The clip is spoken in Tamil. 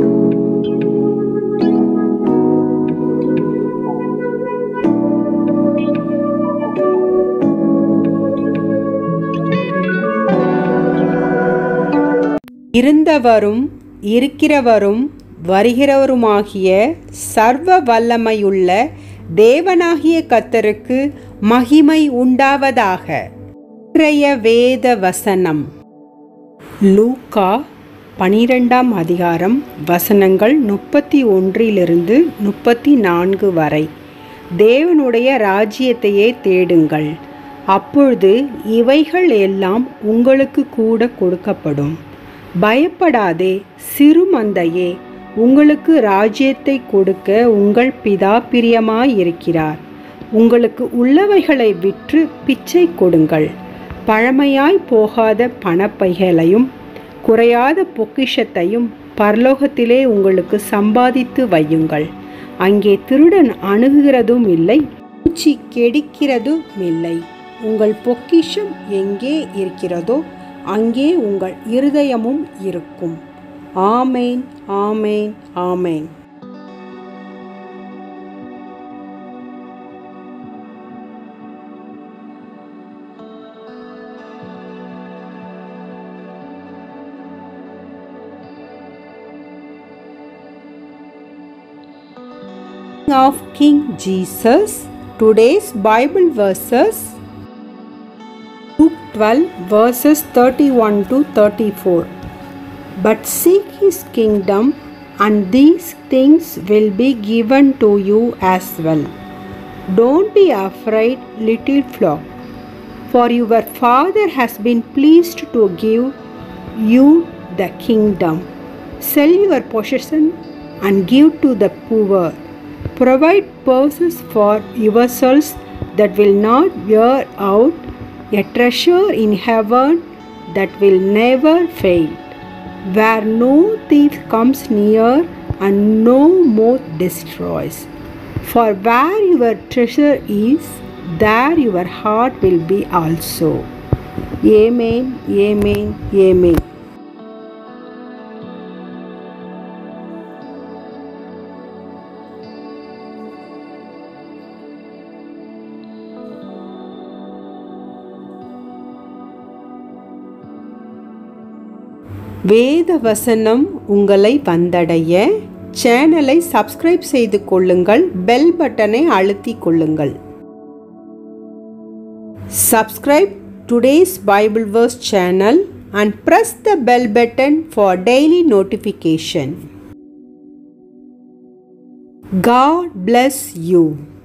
இருந்தவரும் இருக்கிறவரும் வருகிறவருமாகிய சர்வ வல்லமையுள்ள தேவனாகிய கத்தருக்கு மகிமை உண்டாவதாக இன்றைய வேத வசனம் லூக்கா பனிரெண்டாம் அதிகாரம் வசனங்கள் முப்பத்தி ஒன்றிலிருந்து முப்பத்தி நான்கு வரை தேவனுடைய ராஜ்யத்தையே தேடுங்கள் அப்பொழுது இவைகள் எல்லாம் உங்களுக்கு கூட கொடுக்கப்படும் பயப்படாதே சிறு மந்தையே உங்களுக்கு ராஜ்யத்தை கொடுக்க உங்கள் பிதா பிரியமாயிருக்கிறார் உங்களுக்கு உள்ளவைகளை விற்று பிச்சை கொடுங்கள் பழமையாய் போகாத பணப்பைகளையும் குறையாத பொக்கிஷத்தையும் பரலோகத்திலே உங்களுக்கு சம்பாதித்து வையுங்கள் அங்கே திருடன் அணுகுகிறதும் இல்லை பூச்சி கெடுக்கிறதும் இல்லை உங்கள் பொக்கிஷம் எங்கே இருக்கிறதோ அங்கே உங்கள் இருதயமும் இருக்கும் ஆமேன் ஆமேன் ஆமேன் of King Jesus. Today's Bible verses Luke 12 verses 31 to 34. But seek his kingdom, and these things will be given to you as well. Don't be afraid, little flock, for your Father has been pleased to give you the kingdom. Sell your possession and give to the poor. Provide purses for yourselves that will not wear out, a treasure in heaven that will never fail, where no thief comes near and no moth destroys. For where your treasure is, there your heart will be also. Amen, amen, amen. வேத வசனம் உங்களை வந்தடைய சேனலை சப்ஸ்கிரைப் செய்து கொள்ளுங்கள் பெல் பட்டனை அழுத்திக் கொள்ளுங்கள் subscribe today's Bible verse channel and press the bell button for daily notification God bless you.